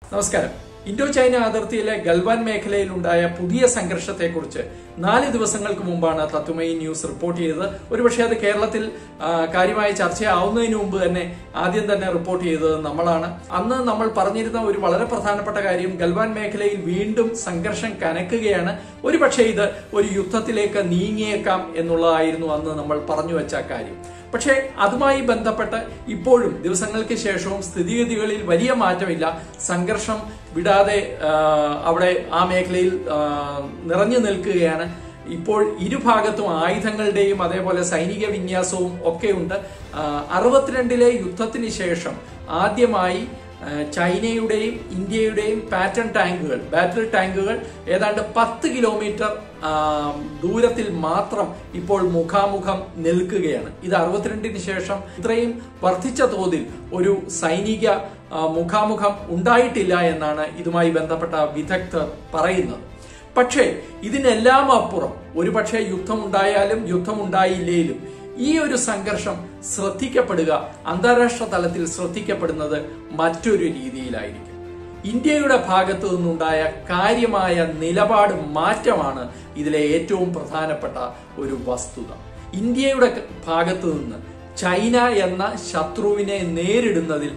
നമസ്കാരം Indo China അതിർത്തിയിലെ ഗൽവാൻ മേഖലയിൽ ഉണ്ടായ പുതിയ സംഘർഷത്തെക്കുറിച്ച് നാല് ദിവസങ്ങൾക്ക് മുമ്പാണ് തത്വമയി ന്യൂസ് റിപ്പോർട്ട് ചെയ്തത് ഒരുപക്ഷെ അത് കേരളത്തിൽ ആ, കാര്യമായ ചർച്ചയാവുന്നതിന് മുമ്പ് തന്നെ ആദ്യം തന്നെ റിപ്പോർട്ട് ചെയ്തത് നമ്മളാണ് അന്ന് നമ്മൾ പറഞ്ഞിരുന്ന ഒരു വളരെ പ്രധാനപ്പെട്ട കാര്യം ഗൽവാൻ മേഖലയിൽ വീണ്ടും സംഘർഷം കനക്കുകയാണ് ഒരുപക്ഷെ ഇത് ഒരു യുദ്ധത്തിലേക്ക് നീങ്ങിയേക്കാം എന്നുള്ളതായിരുന്നു അന്ന് നമ്മൾ പറഞ്ഞു വെച്ച കാര്യം പക്ഷേ അതുമായി ബന്ധപ്പെട്ട് ഇപ്പോഴും ദിവസങ്ങൾക്ക് ശേഷവും സ്ഥിതിഗതികളിൽ വലിയ മാറ്റമില്ല സംഘർഷം വിടാതെ ആ, അവിടെ ആ മേഖലയിൽ ആ, നിറഞ്ഞു നിൽക്കുകയാണ് ഇപ്പോൾ ഇരുഭാഗത്തും ആയുധങ്ങളുടെയും അതേപോലെ സൈനിക വിന്യാസവും ഒക്കെയുണ്ട് ആ, അറുപത്തിരണ്ടിലെ യുദ്ധത്തിന് ശേഷം ആദ്യമായി ആ, ചൈനയുടെയും ഇന്ത്യയുടെയും പാറ്റൺ ടാങ്കുകൾ ബാറ്റിൽ ടാങ്കുകൾ ഏതാണ്ട് പത്ത് കിലോമീറ്റർ ആ, ദൂരത്തിൽ മാത്രം ഇപ്പോൾ മുഖാമുഖം നിൽക്കുകയാണ് ഇത് അറുപത്തിരണ്ടിന് ശേഷം ഇത്രയും വർദ്ധിച്ച തോതിൽ ഒരു സൈനിക ആ, മുഖാമുഖം ഉണ്ടായിട്ടില്ല എന്നാണ് ഇതുമായി ബന്ധപ്പെട്ട വിദഗ്ധർ പറയുന്നത് പക്ഷേ ഇതിനെല്ലാം അപ്പുറം ഒരുപക്ഷെ യുദ്ധമുണ്ടായാലും യുദ്ധമുണ്ടായില്ലേലും ഈ ഒരു സംഘർഷം ശ്രദ്ധിക്കപ്പെടുക അന്താരാഷ്ട്ര തലത്തിൽ ശ്രദ്ധിക്കപ്പെടുന്നത് മറ്റൊരു രീതിയിലായിരിക്കും ഇന്ത്യയുടെ ഭാഗത്തു നിന്നുണ്ടായ കാര്യമായ നിലപാട് മാറ്റമാണ് ഇതിലെ ഏറ്റവും പ്രധാനപ്പെട്ട ഒരു വസ്തുത ഇന്ത്യയുടെ ഭാഗത്തു നിന്ന് ചൈന എന്ന ശത്രുവിനെ നേരിടുന്നതിൽ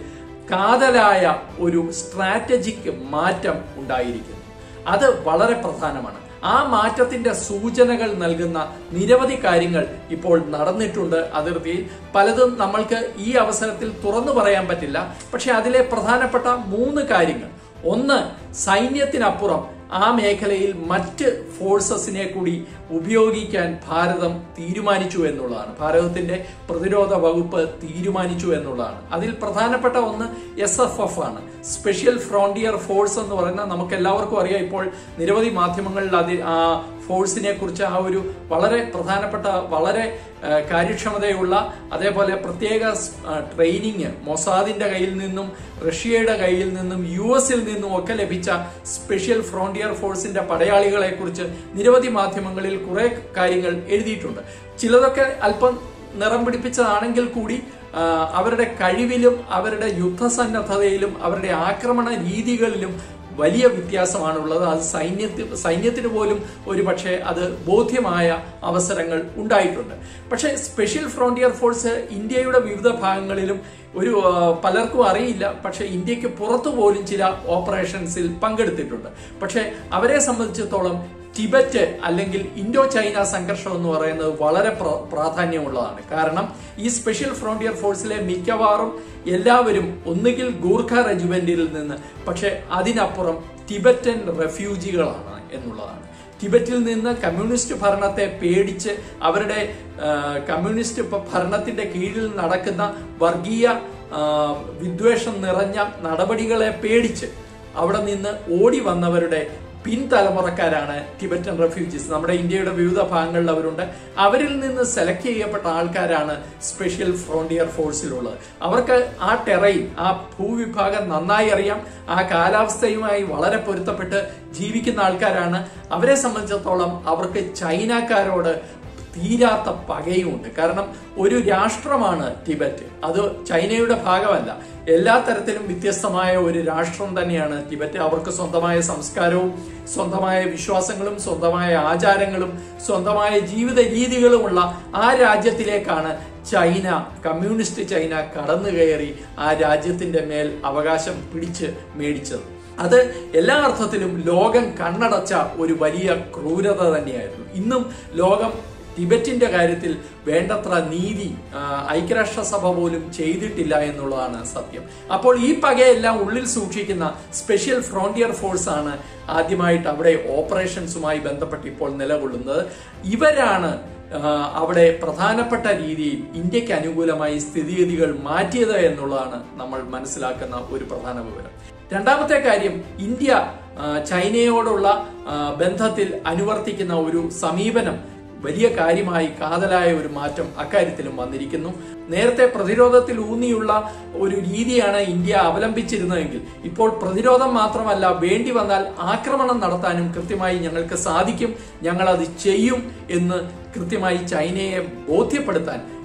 കാതലായ ഒരു സ്ട്രാറ്റജിക് മാറ്റം ഉണ്ടായിരിക്കുന്നു അത് വളരെ പ്രധാനമാണ് ആ മാറ്റത്തിന്റെ സൂചനകൾ നൽകുന്ന നിരവധി കാര്യങ്ങൾ ഇപ്പോൾ നടന്നിട്ടുണ്ട് അതിർത്തിയിൽ പലതും നമ്മൾക്ക് ഈ അവസരത്തിൽ തുറന്നു പറയാൻ പറ്റില്ല പക്ഷെ അതിലെ പ്രധാനപ്പെട്ട മൂന്ന് കാര്യങ്ങൾ ഒന്ന് സൈന്യത്തിനപ്പുറം ആ മേഖലയിൽ മറ്റ് ഫോഴ്സസിനെ കൂടി ഉപയോഗിക്കാൻ ഭാരതം തീരുമാനിച്ചു എന്നുള്ളതാണ് ഭാരതത്തിന്റെ പ്രതിരോധ വകുപ്പ് തീരുമാനിച്ചു എന്നുള്ളതാണ് അതിൽ പ്രധാനപ്പെട്ട ഒന്ന് എസ് എഫ് എഫ് ആണ് സ്പെഷ്യൽ ഫ്രോണ്ടിയർ ഫോഴ്സ് എന്ന് പറയുന്ന നമുക്ക് എല്ലാവർക്കും അറിയാം ഇപ്പോൾ നിരവധി മാധ്യമങ്ങളിൽ അത് ആ ഫോഴ്സിനെ കുറിച്ച് ആ ഒരു വളരെ പ്രധാനപ്പെട്ട വളരെ ആ, കാര്യക്ഷമതയുള്ള അതേപോലെ പ്രത്യേക ട്രെയിനിങ് മൊസാദിന്റെ കയ്യിൽ നിന്നും റഷ്യയുടെ കയ്യിൽ നിന്നും യു എസിൽ നിന്നും ഒക്കെ ലഭിച്ച സ്പെഷ്യൽ ഫ്രോണ്ടിയർ ഫോഴ്സിന്റെ പടയാളികളെ കുറിച്ച് നിരവധി മാധ്യമങ്ങളിൽ കുറെ കാര്യങ്ങൾ എഴുതിയിട്ടുണ്ട് ചിലതൊക്കെ അല്പം നിറം പിടിപ്പിച്ചതാണെങ്കിൽ കൂടി ആ, അവരുടെ കഴിവിലും അവരുടെ യുദ്ധസന്നദ്ധതയിലും അവരുടെ ആക്രമണ രീതികളിലും വലിയ വ്യത്യാസമാണുള്ളത് അത് സൈന്യത്തിൽ സൈന്യത്തിന് പോലും ഒരു പക്ഷേ അത് ബോധ്യമായ അവസരങ്ങൾ ഉണ്ടായിട്ടുണ്ട് പക്ഷേ സ്പെഷ്യൽ ഫ്രോണ്ടിയർ ഫോഴ്സ് ഇന്ത്യയുടെ വിവിധ ഭാഗങ്ങളിലും ഒരു ആ, പലർക്കും അറിയില്ല പക്ഷേ ഇന്ത്യക്ക് പുറത്തു പോലും ചില ഓപ്പറേഷൻസിൽ പങ്കെടുത്തിട്ടുണ്ട് പക്ഷേ അവരെ സംബന്ധിച്ചിടത്തോളം ടിബറ്റ് അല്ലെങ്കിൽ ഇൻഡോ ചൈന സംഘർഷം എന്ന് പറയുന്നത് വളരെ പ്ര- പ്രാധാന്യമുള്ളതാണ് കാരണം ഈ സ്പെഷ്യൽ ഫ്രോണ്ടിയർ ഫോഴ്സിലെ മിക്കവാറും എല്ലാവരും ഒന്നുകിൽ ഗൂർഖ റെജിമെന്റിൽ നിന്ന് പക്ഷെ അതിനപ്പുറം ടിബറ്റൻ റെഫ്യൂജികളാണ് എന്നുള്ളതാണ് ടിബറ്റിൽ നിന്ന് കമ്മ്യൂണിസ്റ്റ് ഭരണത്തെ പേടിച്ച് അവരുടെ ആ, കമ്മ്യൂണിസ്റ്റ് ഭ- ഭരണത്തിന്റെ കീഴിൽ നടക്കുന്ന വർഗീയ ആ, വിദ്വേഷം നിറഞ്ഞ നടപടികളെ പേടിച്ച് അവിടെ നിന്ന് ഓടി വന്നവരുടെ പിൻതലമുറക്കാരാണ് ടിബറ്റൻ റെഫ്യൂജീസ് നമ്മുടെ ഇന്ത്യയുടെ വിവിധ ഭാഗങ്ങളിൽ അവരുണ്ട് അവരിൽ നിന്ന് സെലക്ട് ചെയ്യപ്പെട്ട ആൾക്കാരാണ് സ്പെഷ്യൽ ഫ്രോണ്ടിയർ ഫോഴ്സിലുള്ളത് അവർക്ക് ആ ടെറൈൻ ആ ഭൂവിഭാഗം നന്നായി അറിയാം ആ കാലാവസ്ഥയുമായി വളരെ പൊരുത്തപ്പെട്ട് ജീവിക്കുന്ന ആൾക്കാരാണ് അവരെ സംബന്ധിച്ചിടത്തോളം അവർക്ക് ചൈനക്കാരോട് തീരാത്ത പകയുമുണ്ട് കാരണം ഒരു രാഷ്ട്രമാണ് ടിബറ്റ് അത് ചൈനയുടെ ഭാഗമല്ല എല്ലാ തരത്തിലും വ്യത്യസ്തമായ ഒരു രാഷ്ട്രം തന്നെയാണ് ടിബറ്റ് അവർക്ക് സ്വന്തമായ സംസ്കാരവും സ്വന്തമായ വിശ്വാസങ്ങളും സ്വന്തമായ ആചാരങ്ങളും സ്വന്തമായ ജീവിത രീതികളുമുള്ള ആ രാജ്യത്തിലേക്കാണ് ചൈന കമ്മ്യൂണിസ്റ്റ് ചൈന കടന്നു കയറി ആ രാജ്യത്തിന്റെ മേൽ അവകാശം പിടിച്ച് മേടിച്ചത് അത് എല്ലാ അർത്ഥത്തിലും ലോകം കണ്ണടച്ച ഒരു വലിയ ക്രൂരത തന്നെയായിരുന്നു ഇന്നും ലോകം ടിബറ്റിന്റെ കാര്യത്തിൽ വേണ്ടത്ര നീതി ആ, ഐക്യരാഷ്ട്രസഭ പോലും ചെയ്തിട്ടില്ല എന്നുള്ളതാണ് സത്യം അപ്പോൾ ഈ പകയെല്ലാം ഉള്ളിൽ സൂക്ഷിക്കുന്ന സ്പെഷ്യൽ ഫ്രോണ്ടിയർ ഫോഴ്സ് ആണ് ആദ്യമായിട്ട് അവിടെ ഓപ്പറേഷൻസുമായി ബന്ധപ്പെട്ട് ഇപ്പോൾ നിലകൊള്ളുന്നത് ഇവരാണ് ആ, അവിടെ പ്രധാനപ്പെട്ട രീതിയിൽ ഇന്ത്യക്ക് അനുകൂലമായി സ്ഥിതിഗതികൾ മാറ്റിയത് എന്നുള്ളതാണ് നമ്മൾ മനസ്സിലാക്കുന്ന ഒരു പ്രധാന വിവരം രണ്ടാമത്തെ കാര്യം ഇന്ത്യ ആ, ചൈനയോടുള്ള ആ, ബന്ധത്തിൽ അനുവർത്തിക്കുന്ന ഒരു സമീപനം വലിയ കാര്യമായി കാതലായ ഒരു മാറ്റം അക്കാര്യത്തിലും വന്നിരിക്കുന്നു നേരത്തെ പ്രതിരോധത്തിൽ ഊന്നിയുള്ള ഒരു രീതിയാണ് ഇന്ത്യ അവലംബിച്ചിരുന്നതെങ്കിൽ ഇപ്പോൾ പ്രതിരോധം മാത്രമല്ല വേണ്ടി വന്നാൽ ആക്രമണം നടത്താനും കൃത്യമായി ഞങ്ങൾക്ക് സാധിക്കും ഞങ്ങൾ അത് ചെയ്യും എന്ന് കൃത്യമായി ചൈനയെ ബോധ്യപ്പെടുത്താൻ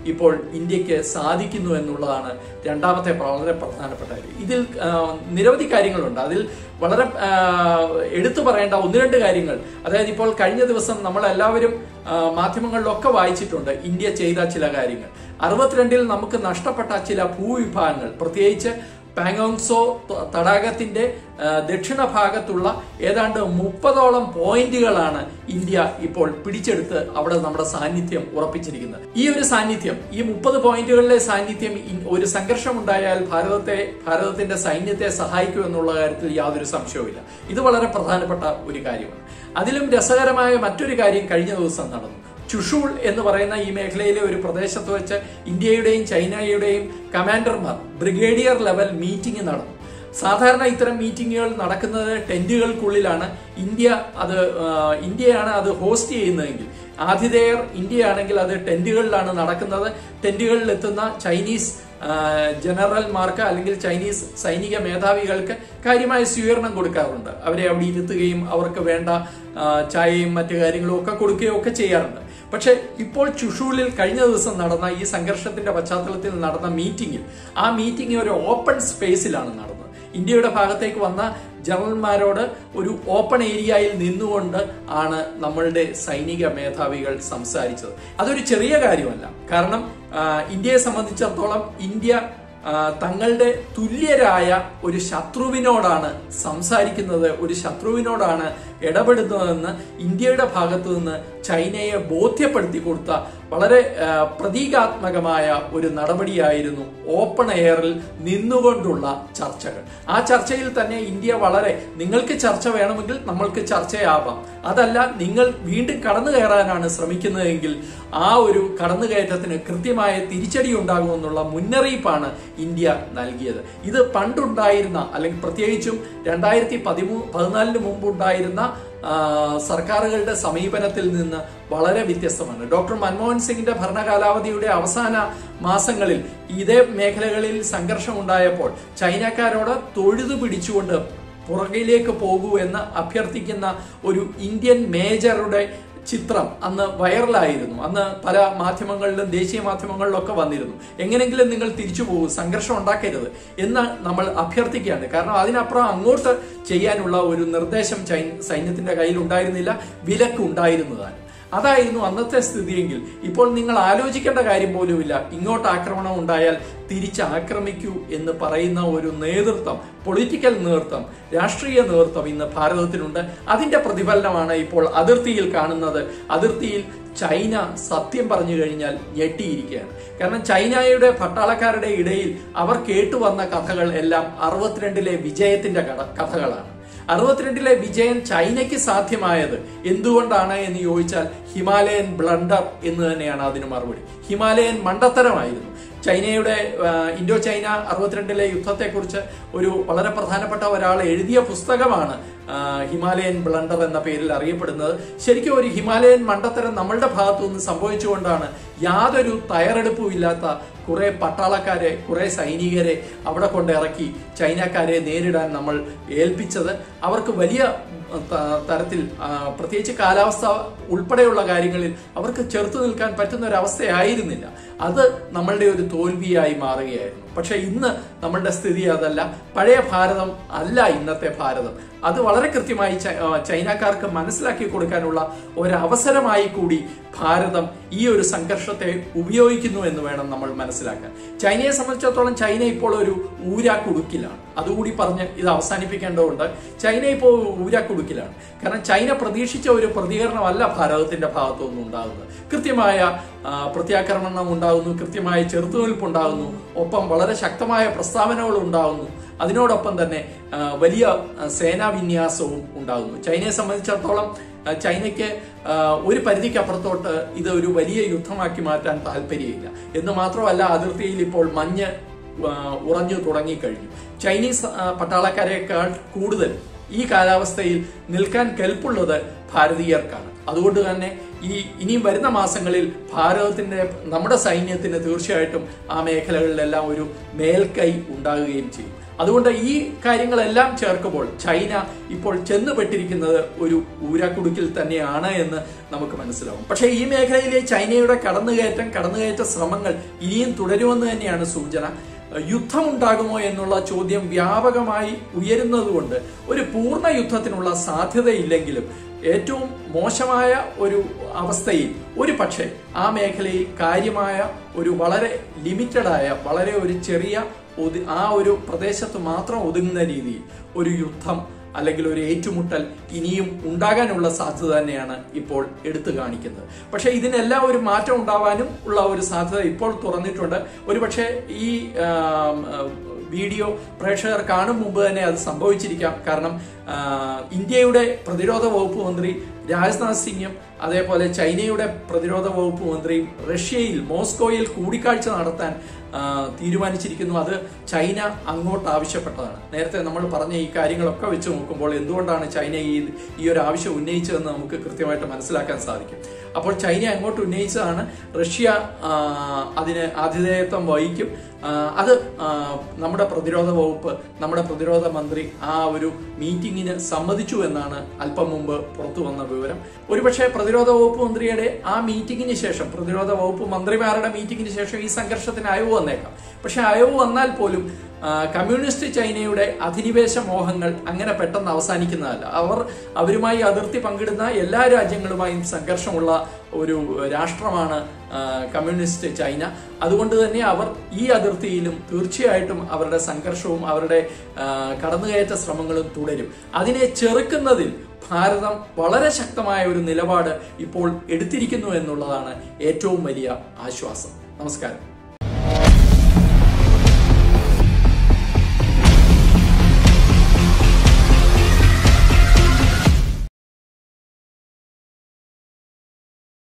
ഇപ്പോൾ ഇന്ത്യക്ക് സാധിക്കുന്നു എന്നുള്ളതാണ് രണ്ടാമത്തെ വളരെ പ്രധാനപ്പെട്ട കാര്യം ഇതിൽ ആ, നിരവധി കാര്യങ്ങളുണ്ട് അതിൽ വളരെ ആ, എടുത്തു പറയേണ്ട ഒന്ന് രണ്ട് കാര്യങ്ങൾ അതായത് ഇപ്പോൾ കഴിഞ്ഞ ദിവസം നമ്മൾ എല്ലാവരും ആ, മാധ്യമങ്ങളിലൊക്കെ വായിച്ചിട്ടുണ്ട് ഇന്ത്യ ചെയ്ത ചില കാര്യങ്ങൾ അറുപത്തിരണ്ടിൽ നമുക്ക് നഷ്ടപ്പെട്ട ചില ഭൂവിഭാഗങ്ങൾ പ്രത്യേകിച്ച് പാങ്ങോങ്സോ ത- തടാകത്തിന്റെ ആ, ദക്ഷിണ ഭാഗത്തുള്ള ഏതാണ്ട് മുപ്പതോളം പോയിന്റുകളാണ് ഇന്ത്യ ഇപ്പോൾ പിടിച്ചെടുത്ത് അവിടെ നമ്മുടെ സാന്നിധ്യം ഉറപ്പിച്ചിരിക്കുന്നത് ഈ ഒരു സാന്നിധ്യം ഈ മുപ്പത് പോയിന്റുകളിലെ സാന്നിധ്യം ഇൻ- ഒരു സംഘർഷം ഉണ്ടായാൽ ഭാരതത്തെ ഭാരതത്തിന്റെ സൈന്യത്തെ സഹായിക്കൂ എന്നുള്ള കാര്യത്തിൽ യാതൊരു സംശയവുമില്ല ഇത് വളരെ പ്രധാനപ്പെട്ട ഒരു കാര്യമാണ് അതിലും രസകരമായ മറ്റൊരു കാര്യം കഴിഞ്ഞ ദിവസം നടന്നു ചുഷൂൾ എന്ന് പറയുന്ന ഈ മേഖലയിലെ ഒരു പ്രദേശത്ത് വെച്ച് ഇന്ത്യയുടെയും ചൈനയുടെയും കമാൻഡർമാർ ബ്രിഗേഡിയർ ലെവൽ മീറ്റിംഗ് നടന്നു സാധാരണ ഇത്തരം മീറ്റിങ്ങുകൾ നടക്കുന്നത് ടെന്റുകൾക്കുള്ളിലാണ് ഇന്ത്യ അത് ആ, ഇന്ത്യയാണ് അത് ഹോസ്റ്റ് ചെയ്യുന്നതെങ്കിൽ ആതിഥേയർ ഇന്ത്യയാണെങ്കിൽ അത് ടെന്റുകളിലാണ് നടക്കുന്നത് ടെന്റുകളിൽ എത്തുന്ന ചൈനീസ് ആ, ജനറൽമാർക്ക് അല്ലെങ്കിൽ ചൈനീസ് സൈനിക മേധാവികൾക്ക് കാര്യമായ സ്വീകരണം കൊടുക്കാറുണ്ട് അവരെ അവിടെ ഇരുത്തുകയും അവർക്ക് വേണ്ട ആ, ചായയും മറ്റു കാര്യങ്ങളും ഒക്കെ കൊടുക്കുകയും ഒക്കെ ചെയ്യാറുണ്ട് പക്ഷെ ഇപ്പോൾ ചുഷൂലിൽ കഴിഞ്ഞ ദിവസം നടന്ന ഈ സംഘർഷത്തിന്റെ പശ്ചാത്തലത്തിൽ നടന്ന മീറ്റിംഗിൽ ആ മീറ്റിംഗ് ഒരു ഓപ്പൺ സ്പേസിലാണ് നടന്നത് ഇന്ത്യയുടെ ഭാഗത്തേക്ക് വന്ന ജനറൽമാരോട് ഒരു ഓപ്പൺ ഏരിയയിൽ നിന്നുകൊണ്ട് ആണ് നമ്മളുടെ സൈനിക മേധാവികൾ സംസാരിച്ചത് അതൊരു ചെറിയ കാര്യമല്ല കാരണം ആ, ഇന്ത്യയെ സംബന്ധിച്ചിടത്തോളം ഇന്ത്യ ആ, തങ്ങളുടെ തുല്യരായ ഒരു ശത്രുവിനോടാണ് സംസാരിക്കുന്നത് ഒരു ശത്രുവിനോടാണ് ഇടപെടുന്നതെന്ന് ഇന്ത്യയുടെ ഭാഗത്തു നിന്ന് ചൈനയെ ബോധ്യപ്പെടുത്തി കൊടുത്ത വളരെ ആ, പ്രതീകാത്മകമായ ഒരു നടപടിയായിരുന്നു ഓപ്പൺ എയറിൽ നിന്നുകൊണ്ടുള്ള ചർച്ചകൾ ആ ചർച്ചയിൽ തന്നെ ഇന്ത്യ വളരെ നിങ്ങൾക്ക് ചർച്ച വേണമെങ്കിൽ നമ്മൾക്ക് ചർച്ചയാവാം അതല്ല നിങ്ങൾ വീണ്ടും കടന്നു കയറാനാണ് ശ്രമിക്കുന്നതെങ്കിൽ ആ ഒരു കടന്നുകയറ്റത്തിന് കൃത്യമായ തിരിച്ചടി ഉണ്ടാകുമെന്നുള്ള മുന്നറിയിപ്പാണ് ഇന്ത്യ നൽകിയത് ഇത് പണ്ടുണ്ടായിരുന്ന അല്ലെങ്കിൽ പ്രത്യേകിച്ചും രണ്ടായിരത്തി പതിമൂ പതിനാലിന് മുമ്പുണ്ടായിരുന്ന ആ, സർക്കാരുകളുടെ സമീപനത്തിൽ നിന്ന് വളരെ വ്യത്യസ്തമാണ് ഡോക്ടർ മൻമോഹൻ സിംഗിന്റെ ഭരണകാലാവധിയുടെ അവസാന മാസങ്ങളിൽ ഇതേ മേഖലകളിൽ സംഘർഷം ഉണ്ടായപ്പോൾ ചൈനക്കാരോട് തൊഴുതു പിടിച്ചുകൊണ്ട് പുറകിലേക്ക് പോകൂ എന്ന് അഭ്യർത്ഥിക്കുന്ന ഒരു ഇന്ത്യൻ മേജറുടെ ചിത്രം അന്ന് വൈറലായിരുന്നു അന്ന് പല മാധ്യമങ്ങളിലും ദേശീയ മാധ്യമങ്ങളിലൊക്കെ വന്നിരുന്നു എങ്ങനെങ്കിലും നിങ്ങൾ തിരിച്ചു പോകും സംഘർഷം ഉണ്ടാക്കരുത് എന്ന് നമ്മൾ അഭ്യർത്ഥിക്കുകയാണ് കാരണം അതിനപ്പുറം അങ്ങോട്ട് ചെയ്യാനുള്ള ഒരു നിർദ്ദേശം ചൈ- സൈന്യത്തിന്റെ കയ്യിൽ ഉണ്ടായിരുന്നില്ല വിലക്ക് ഉണ്ടായിരുന്നതാണ് അതായിരുന്നു അന്നത്തെ സ്ഥിതിയെങ്കിൽ ഇപ്പോൾ നിങ്ങൾ ആലോചിക്കേണ്ട കാര്യം പോലുമില്ല ഇങ്ങോട്ട് ആക്രമണം ഉണ്ടായാൽ തിരിച്ച് ആക്രമിക്കൂ എന്ന് പറയുന്ന ഒരു നേതൃത്വം പൊളിറ്റിക്കൽ നേതൃത്വം രാഷ്ട്രീയ നേതൃത്വം ഇന്ന് ഭാരതത്തിനുണ്ട് അതിന്റെ പ്രതിഫലനമാണ് ഇപ്പോൾ അതിർത്തിയിൽ കാണുന്നത് അതിർത്തിയിൽ ചൈന സത്യം പറഞ്ഞു കഴിഞ്ഞാൽ ഞെട്ടിയിരിക്കുകയാണ് കാരണം ചൈനയുടെ പട്ടാളക്കാരുടെ ഇടയിൽ അവർ കേട്ടുവന്ന കഥകൾ എല്ലാം അറുപത്തിരണ്ടിലെ വിജയത്തിന്റെ കഥ- കഥകളാണ് അറുപത്തിരണ്ടിലെ വിജയം ചൈനയ്ക്ക് സാധ്യമായത് എന്തുകൊണ്ടാണ് എന്ന് ചോദിച്ചാൽ ഹിമാലയൻ ബ്ലണ്ടർ എന്ന് തന്നെയാണ് അതിന് മറുപടി ഹിമാലയൻ മണ്ടത്തരമായിരുന്നു ചൈനയുടെ ആ, ഇൻഡോ ചൈന അറുപത്തിരണ്ടിലെ യുദ്ധത്തെക്കുറിച്ച് ഒരു വളരെ പ്രധാനപ്പെട്ട ഒരാൾ എഴുതിയ പുസ്തകമാണ് ആ, ഹിമാലയൻ ബ്ലണ്ടർ എന്ന പേരിൽ അറിയപ്പെടുന്നത് ശരിക്കും ഒരു ഹിമാലയൻ മണ്ടത്തരം നമ്മളുടെ ഭാഗത്തു നിന്ന് സംഭവിച്ചുകൊണ്ടാണ് യാതൊരു തയ്യാറെടുപ്പും ഇല്ലാത്ത കുറെ പട്ടാളക്കാരെ കുറെ സൈനികരെ അവിടെ കൊണ്ട് ഇറക്കി ചൈനക്കാരെ നേരിടാൻ നമ്മൾ ഏൽപ്പിച്ചത് അവർക്ക് വലിയ ത- തരത്തിൽ ആ, പ്രത്യേകിച്ച് കാലാവസ്ഥ ഉൾപ്പെടെയുള്ള കാര്യങ്ങളിൽ അവർക്ക് ചെറുത്തു നിൽക്കാൻ പറ്റുന്ന ഒരു അവസ്ഥയായിരുന്നില്ല അത് നമ്മളുടെ ഒരു തോൽവിയായി മാറുകയായിരുന്നു പക്ഷെ ഇന്ന് നമ്മളുടെ സ്ഥിതി അതല്ല പഴയ ഭാരതം അല്ല ഇന്നത്തെ ഭാരതം അത് വളരെ കൃത്യമായി ചൈ- ആ, ചൈനക്കാർക്ക് മനസ്സിലാക്കി കൊടുക്കാനുള്ള ഒരു അവസരമായി കൂടി ഭാരതം ഈ ഒരു സംഘർഷത്തെ ഉപയോഗിക്കുന്നു എന്ന് വേണം നമ്മൾ മനസ്സിലാക്കാൻ ചൈനയെ സംബന്ധിച്ചിടത്തോളം ചൈന ഇപ്പോൾ ഒരു ഊരാക്കുടുക്കിലാണ് അതുകൂടി പറഞ്ഞ് ഇത് അവസാനിപ്പിക്കേണ്ടതുണ്ട് ചൈന ഇപ്പോൾ ഊരാക്കുടുക്കിലാണ് കാരണം ചൈന പ്രതീക്ഷിച്ച ഒരു പ്രതികരണമല്ല ഭാരതത്തിന്റെ ഭാഗത്തുനിന്ന് ഉണ്ടാകുന്നത് കൃത്യമായ ആ, പ്രത്യാക്രമണം ഉണ്ടാകുന്നു കൃത്യമായ ചെറുത്തുനിൽപ്പ് ഉണ്ടാകുന്നു ഒപ്പം വളരെ ശക്തമായ പ്രസ്താവനകൾ ഉണ്ടാകുന്നു അതിനോടൊപ്പം തന്നെ ആ, വലിയ ആ, സേനാ വിന്യാസവും ഉണ്ടാകുന്നു ചൈനയെ സംബന്ധിച്ചിടത്തോളം ആ, ചൈനയ്ക്ക് ആ, ഒരു പരിധിക്ക് അപ്പുറത്തോട്ട് ഇത് ഒരു വലിയ യുദ്ധമാക്കി മാറ്റാൻ താല്പര്യമില്ല എന്ന് മാത്രമല്ല അതിർത്തിയിൽ ഇപ്പോൾ മഞ്ഞ് ആ, ഉറഞ്ഞു തുടങ്ങിക്കഴിഞ്ഞു ചൈനീസ് ആ, പട്ടാളക്കാരെക്കാൾ കൂടുതൽ ഈ കാലാവസ്ഥയിൽ നിൽക്കാൻ കെൽപ്പുള്ളത് ഭാരതീയർക്കാണ് അതുകൊണ്ട് തന്നെ ഈ ഇനിയും വരുന്ന മാസങ്ങളിൽ ഭാരതത്തിന്റെ നമ്മുടെ സൈന്യത്തിന് തീർച്ചയായിട്ടും ആ മേഖലകളിലെല്ലാം ഒരു മേൽക്കൈ ഉണ്ടാകുകയും ചെയ്യും അതുകൊണ്ട് ഈ കാര്യങ്ങളെല്ലാം ചേർക്കുമ്പോൾ ചൈന ഇപ്പോൾ ചെന്നുപെട്ടിരിക്കുന്നത് ഒരു ഊരാക്കുടുക്കിൽ തന്നെയാണ് എന്ന് നമുക്ക് മനസ്സിലാവും പക്ഷേ ഈ മേഖലയിലെ ചൈനയുടെ കടന്നുകയറ്റം കടന്നുകയറ്റ ശ്രമങ്ങൾ ഇനിയും തുടരുമെന്ന് തന്നെയാണ് സൂചന യുദ്ധമുണ്ടാകുമോ എന്നുള്ള ചോദ്യം വ്യാപകമായി ഉയരുന്നതുകൊണ്ട് ഒരു പൂർണ്ണ യുദ്ധത്തിനുള്ള സാധ്യതയില്ലെങ്കിലും ഏറ്റവും മോശമായ ഒരു അവസ്ഥയിൽ ഒരു പക്ഷേ ആ മേഖലയിൽ കാര്യമായ ഒരു വളരെ ലിമിറ്റഡായ വളരെ ഒരു ചെറിയ ഒതു- ആ ഒരു പ്രദേശത്ത് മാത്രം ഒതുങ്ങുന്ന രീതിയിൽ ഒരു യുദ്ധം അല്ലെങ്കിൽ ഒരു ഏറ്റുമുട്ടൽ ഇനിയും ഉണ്ടാകാനുള്ള സാധ്യത തന്നെയാണ് ഇപ്പോൾ എടുത്തു കാണിക്കുന്നത് പക്ഷേ ഇതിനെല്ലാം ഒരു മാറ്റം ഉണ്ടാവാനും ഉള്ള ഒരു സാധ്യത ഇപ്പോൾ തുറന്നിട്ടുണ്ട് ഒരുപക്ഷെ ഈ ആം, ആ, വീഡിയോ പ്രേക്ഷകർ കാണും മുമ്പ് തന്നെ അത് സംഭവിച്ചിരിക്കാം കാരണം ആ, ഇന്ത്യയുടെ പ്രതിരോധ വകുപ്പ് മന്ത്രി രാജ്നാഥ് സിംഗും അതേപോലെ ചൈനയുടെ പ്രതിരോധ വകുപ്പ് മന്ത്രിയും റഷ്യയിൽ മോസ്കോയിൽ കൂടിക്കാഴ്ച നടത്താൻ ആ, തീരുമാനിച്ചിരിക്കുന്നു അത് ചൈന അങ്ങോട്ട് ആവശ്യപ്പെട്ടതാണ് നേരത്തെ നമ്മൾ പറഞ്ഞ ഈ കാര്യങ്ങളൊക്കെ വെച്ച് നോക്കുമ്പോൾ എന്തുകൊണ്ടാണ് ചൈന ഈ ഈ ഒരു ആവശ്യം ഉന്നയിച്ചതെന്ന് നമുക്ക് കൃത്യമായിട്ട് മനസ്സിലാക്കാൻ സാധിക്കും അപ്പോൾ ചൈന അങ്ങോട്ട് ഉന്നയിച്ചതാണ് റഷ്യ ആ, അതിന് ആതിഥേയത്വം വഹിക്കും ആ, അത് ആ, നമ്മുടെ പ്രതിരോധ വകുപ്പ് നമ്മുടെ പ്രതിരോധ മന്ത്രി ആ ഒരു മീറ്റിംഗിന് സമ്മതിച്ചു എന്നാണ് അല്പം മുമ്പ് പുറത്തു വന്ന വിവരം ഒരുപക്ഷെ പ്രതിരോധ വകുപ്പ് മന്ത്രിയുടെ ആ മീറ്റിംഗിന് ശേഷം പ്രതിരോധ വകുപ്പ് മന്ത്രിമാരുടെ മീറ്റിംഗിന് ശേഷം ഈ സംഘർഷത്തിന് അയവ് വന്നേക്കാം പക്ഷെ അയവ് വന്നാൽ പോലും ആ, കമ്മ്യൂണിസ്റ്റ് ചൈനയുടെ അധിനിവേശ മോഹങ്ങൾ അങ്ങനെ പെട്ടെന്ന് അവസാനിക്കുന്നതല്ല അവർ അവരുമായി അതിർത്തി പങ്കിടുന്ന എല്ലാ രാജ്യങ്ങളുമായും സംഘർഷമുള്ള ഒരു രാഷ്ട്രമാണ് ആ, കമ്മ്യൂണിസ്റ്റ് ചൈന അതുകൊണ്ട് തന്നെ അവർ ഈ അതിർത്തിയിലും തീർച്ചയായിട്ടും അവരുടെ സംഘർഷവും അവരുടെ ആ, കടന്നുകയറ്റ ശ്രമങ്ങളും തുടരും അതിനെ ചെറുക്കുന്നതിൽ ഭാരതം വളരെ ശക്തമായ ഒരു നിലപാട് ഇപ്പോൾ എടുത്തിരിക്കുന്നു എന്നുള്ളതാണ് ഏറ്റവും വലിയ ആശ്വാസം നമസ്കാരം